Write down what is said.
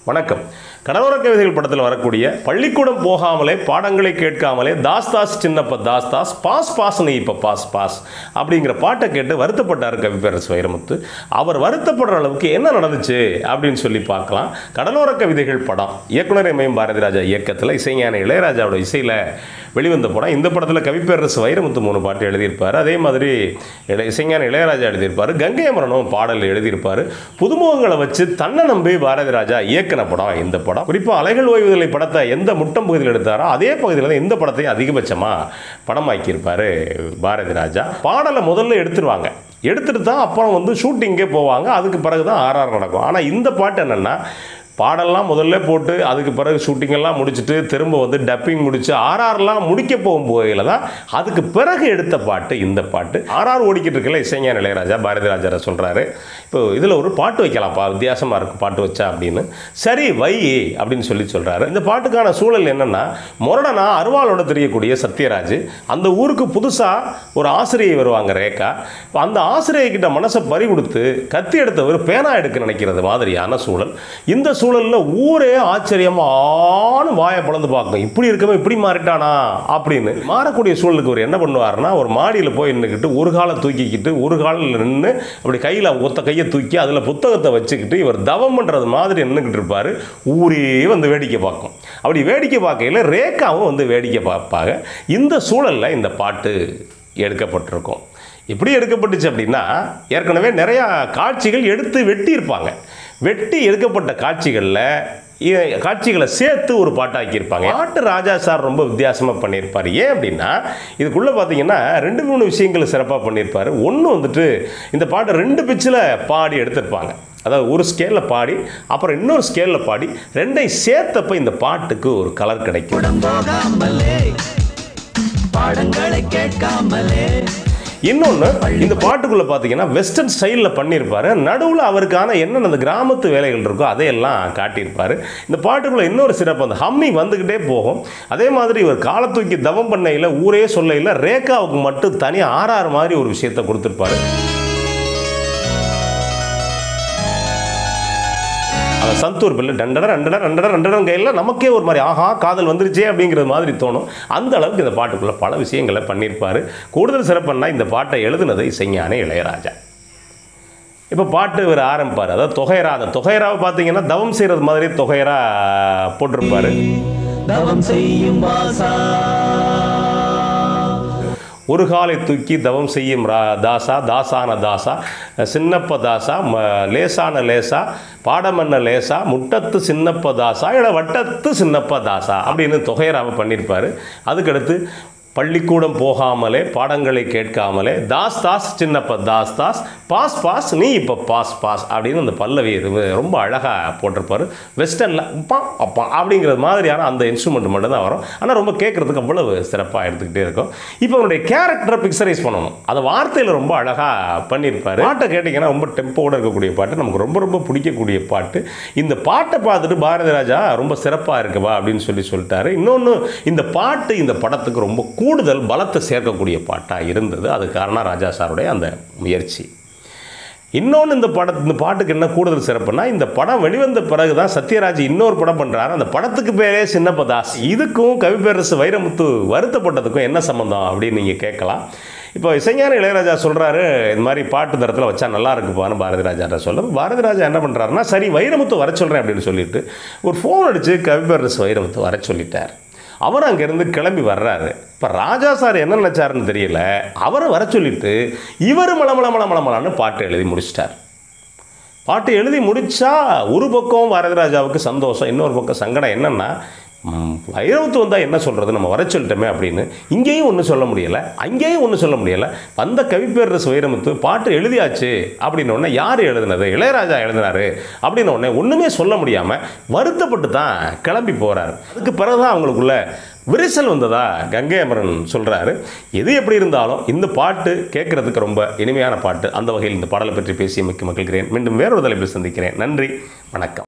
வணக்கம் கடலோர கவிதைகள் படத்தில் வரக்கூடிய பள்ளிக்கூடம் போகாமலே பாடங்களை கேட்காமலே தாஸ் தாஸ் சின்னப்ப தாஸ் தாஸ் பாஸ் பாஸ் நீ இப்போ பாஸ் பாஸ் அப்படிங்கிற பாட்டை கேட்டு வருத்தப்பட்டார் கவிப்பேரசு வைரமுத்து அவர் வருத்தப்படுற அளவுக்கு என்ன நடந்துச்சு அப்படின்னு சொல்லி பார்க்கலாம் கடலோர கவிதைகள் படம் இயக்குனர் எம்எம் பாரதி ராஜா இயக்கத்தில் இசைஞான இளையராஜாவோட இசையில் வெளிவந்த படம் இந்த படத்தில் கவிப்பேரசு வைரமுத்து மூணு பாட்டு எழுதியிருப்பார் அதே மாதிரி இளை- இசைஞான இளையராஜா எழுதியிருப்பார் கங்கை அமரனும் பாடல் எழுதியிருப்பார் புதுமுகங்களை வச்சு தன்னை நம்பி பாரதி ராஜா இயக்கின படம் இந்த படம் குறிப்பாக அலைகள் ஓய்வுதலை படத்தை எந்த முட்டம் பகுதியில் எடுத்தாரோ அதே பகுதியில் தான் இந்த படத்தையும் அதிகபட்சமாக படமாக்கியிருப்பார் பாரதி ராஜா பாடலை முதல்ல எடுத்துருவாங்க எடுத்துட்டு தான் அப்புறம் வந்து ஷூட்டிங்கே போவாங்க அதுக்கு பிறகு தான் ஆர்ஆர் நடக்கும் ஆனால் இந்த பாட்டு என்னென்னா பாடல்லாம் முதல்ல போட்டு அதுக்கு பிறகு ஷூட்டிங்கெல்லாம் முடிச்சுட்டு திரும்ப வந்து டப்பிங் முடிச்சு ஆர்ஆர்லாம் முடிக்க போகும் போகையில் தான் அதுக்கு பிறகு எடுத்த பாட்டு இந்த பாட்டு ஆர்ஆர் ஓடிக்கிட்டு இருக்கல இசைஞான இளையராஜா பாரதி ராஜா சொல்கிறாரு இப்போ இதில் ஒரு பாட்டு வைக்கலாம்ப்பா வித்தியாசமாக இருக்கும் பாட்டு வச்சா அப்படின்னு சரி வை அப்படின்னு சொல்லி சொல்கிறாரு இந்த பாட்டுக்கான சூழல் என்னென்னா முரடனா அருவாளோட தெரியக்கூடிய சத்யராஜ் அந்த ஊருக்கு புதுசாக ஒரு ஆசிரியை வருவாங்க ரேகா இப்போ அந்த ஆசிரியை கிட்ட மனசை பறி கொடுத்து கத்தி எடுத்தவர் பேனா எடுக்க நினைக்கிறது மாதிரியான சூழல் இந்த சூழலில் ஊரே ஆச்சரியமான வாயை பிளந்து பார்க்கும் இப்படி இருக்கவே இப்படி மாறிட்டானா அப்படின்னு மாறக்கூடிய சூழலுக்கு அவர் என்ன பண்ணுவாருன்னா ஒரு மாடியில் போய் நின்றுக்கிட்டு ஒரு காலை தூக்கிக்கிட்டு ஒரு காலில் நின்று அப்படி கையில் ஒத்த கையை தூக்கி அதில் புத்தகத்தை வச்சுக்கிட்டு இவர் தவம் பண்ணுறது மாதிரி நின்றுக்கிட்டு இருப்பார் ஊரே வந்து வேடிக்கை பார்க்கும் அப்படி வேடிக்கை பார்க்கையில் ரேகாவும் வந்து வேடிக்கை பார்ப்பாங்க இந்த சூழலில் இந்த பாட்டு எடுக்கப்பட்டிருக்கும் எப்படி எடுக்கப்பட்டுச்சு அப்படின்னா ஏற்கனவே நிறையா காட்சிகள் எடுத்து வெட்டியிருப்பாங்க வெட்டி எடுக்கப்பட்ட காட்சிகளில் இ- காட்சிகளை சேர்த்து ஒரு பாட்டாக்கியிருப்பாங்க பாட்டு ராஜா சார் ரொம்ப வித்தியாசமாக பண்ணியிருப்பார் ஏன் அப்படின்னா இதுக்குள்ளே பார்த்தீங்கன்னா ரெண்டு மூணு விஷயங்கள் சிறப்பாக பண்ணியிருப்பார் ஒன்று வந்துட்டு இந்த பாட்டை ரெண்டு பிச்சில் பாடி எடுத்திருப்பாங்க அதாவது ஒரு ஸ்கேலில் பாடி அப்புறம் இன்னொரு ஸ்கேலில் பாடி ரெண்டையும் சேர்த்தப்ப இந்த பாட்டுக்கு ஒரு கலர் கிடைக்கும் படம் போகாமலே பாடங்களை கேட்காமலே இன்னொன்று இந்த பாட்டுக்குள்ளே பார்த்தீங்கன்னா வெஸ்டர்ன் ஸ்டைலில் பண்ணியிருப்பாரு நடுவில் அவருக்கான என்னென்ன அந்த கிராமத்து வேலைகள் இருக்கோ அதையெல்லாம் காட்டியிருப்பாரு இந்த பாட்டுக்குள்ளே இன்னொரு சிறப்பு அந்த ஹம்மிங் வந்துக்கிட்டே போகும் அதே மாதிரி இவர் காலை தூக்கி தவம் பண்ணையில் ஊரே சொல்லையில் ரேகாவுக்கு மட்டும் தனி ஆறாறு மாதிரி ஒரு விஷயத்தை கொடுத்துருப்பாரு அந்த சந்தூர் பில்லு டண்டட ரெண்டட ரெண்டட ரெண்டடம் கையில் நமக்கே ஒரு மாதிரி ஆஹா காதல் வந்துருச்சே அப்படிங்கிறது மாதிரி தோணும் அந்த அளவுக்கு இந்த பாட்டுக்குள்ளே பல விஷயங்களை பண்ணியிருப்பார் கூடுதல் சிறப்புன்னா இந்த பாட்டை எழுதுனது இசைஞானே இளையராஜா இப்போ பாட்டு இவர் ஆரம்பிப்பார் அதாவது தொகைரா அந்த தொகைராவை பார்த்தீங்கன்னா தவம் செய்கிறது மாதிரி தொகைரா போட்டிருப்பாரு தவம் செய்யும் வாசா ஒரு காலை தூக்கி தவம் செய்யும் ரா தாசா தாசான தாசா சின்னப்ப தாசா ம லேசான லேசா பாடமன்ன லேசா முட்டத்து சின்னப்ப தாசா இல்லை வட்டத்து சின்னப்ப தாசா அப்படின்னு தொகையராம பண்ணியிருப்பார் அதுக்கடுத்து பள்ளிக்கூடம் போகாமலே பாடங்களை கேட்காமலே தாஸ் தாஸ் சின்னப்ப தாஸ் தாஸ் பாஸ் பாஸ் நீ இப்போ பாஸ் பாஸ் அப்படின்னு அந்த பல்லவி இது ரொம்ப அழகாக போட்டிருப்பாரு வெஸ்டர்னில் அப்பா அப்பா அப்படிங்கிறது மாதிரியான அந்த இன்ஸ்ட்ருமெண்ட் மட்டும் தான் வரும் ஆனால் ரொம்ப கேட்குறதுக்கு அவ்வளவு சிறப்பாக எடுத்துக்கிட்டே இருக்கும் இப்போ அவனுடைய கேரக்டரை பிக்சரைஸ் பண்ணணும் அதை வார்த்தையில் ரொம்ப அழகாக பண்ணியிருப்பாரு பாட்டை கேட்டிங்கன்னா ரொம்ப டெம்போட இருக்கக்கூடிய பாட்டு நமக்கு ரொம்ப ரொம்ப பிடிக்கக்கூடிய பாட்டு இந்த பாட்டை பார்த்துட்டு பாரதி ராஜா ரொம்ப சிறப்பாக இருக்குப்பா அப்படின்னு சொல்லி சொல்லிட்டாரு இன்னொன்று இந்த பாட்டு இந்த படத்துக்கு ரொம்ப கூடுதல் பலத்தை சேர்க்கக்கூடிய பாட்டாக இருந்தது அது காரணம் ராஜா சாருடைய அந்த முயற்சி இன்னொன்று இந்த பட இந்த பாட்டுக்கு என்ன கூடுதல் சிறப்புனா இந்த படம் வெளிவந்த பிறகு தான் சத்யராஜ் இன்னொரு படம் பண்ணுறாரு அந்த படத்துக்கு பேரே சின்னப்ப தாஸ் இதுக்கும் கவிப்பேரசு வைரமுத்து வருத்தப்பட்டதுக்கும் என்ன சம்மந்தம் அப்படின்னு நீங்கள் கேட்கலாம் இப்போ இசைஞான இளையராஜா சொல்கிறாரு இந்த மாதிரி பாட்டு தரத்தில் வச்சா நல்லா இருக்குப்பான்னு பாரதி ராஜா சொல்ல பாரதி ராஜா என்ன பண்ணுறாருன்னா சரி வைரமுத்து வர சொல்கிறேன் அப்படின்னு சொல்லிட்டு ஒரு ஃபோன் அடித்து கவிப்பேரசு வைரமுத்து வர சொல்லிட்டார் அவர் அங்கேருந்து கிளம்பி வர்றாரு இப்போ ராஜா சார் என்ன நினச்சாருன்னு தெரியல அவரை வர சொல்லிட்டு இவர் மலமல மலமலமலான்னு பாட்டு எழுதி முடிச்சிட்டார் பாட்டு எழுதி முடிச்சா ஒரு பக்கம் வரதராஜாவுக்கு சந்தோஷம் இன்னொரு பக்கம் சங்கடம் என்னன்னா ம், வைரவத்து வந்தால் என்ன சொல்கிறது நம்ம வர சொல்லிட்டோமே அப்படின்னு இங்கேயும் ஒன்றும் சொல்ல முடியலை அங்கேயும் ஒன்றும் சொல்ல முடியலை வந்த கவிப்பேரரசு வைரமுத்து பாட்டு எழுதியாச்சு அப்படின்னு உடனே யார் எழுதுனது இளையராஜா எழுதினாரு அப்படின்னு உடனே ஒன்றுமே சொல்ல முடியாமல் வருத்தப்பட்டு தான் கிளம்பி போகிறாரு அதுக்கு பிறகு தான் அவங்களுக்குள்ள விரிசல் வந்ததா கங்கை அமரன் சொல்கிறாரு எது எப்படி இருந்தாலும் இந்த பாட்டு கேட்குறதுக்கு ரொம்ப இனிமையான பாட்டு அந்த வகையில் இந்த பாடலை பற்றி பேசி மிக்க மகிழ்கிறேன் மீண்டும் வேறொரு தலைப்பில் சந்திக்கிறேன் நன்றி வணக்கம்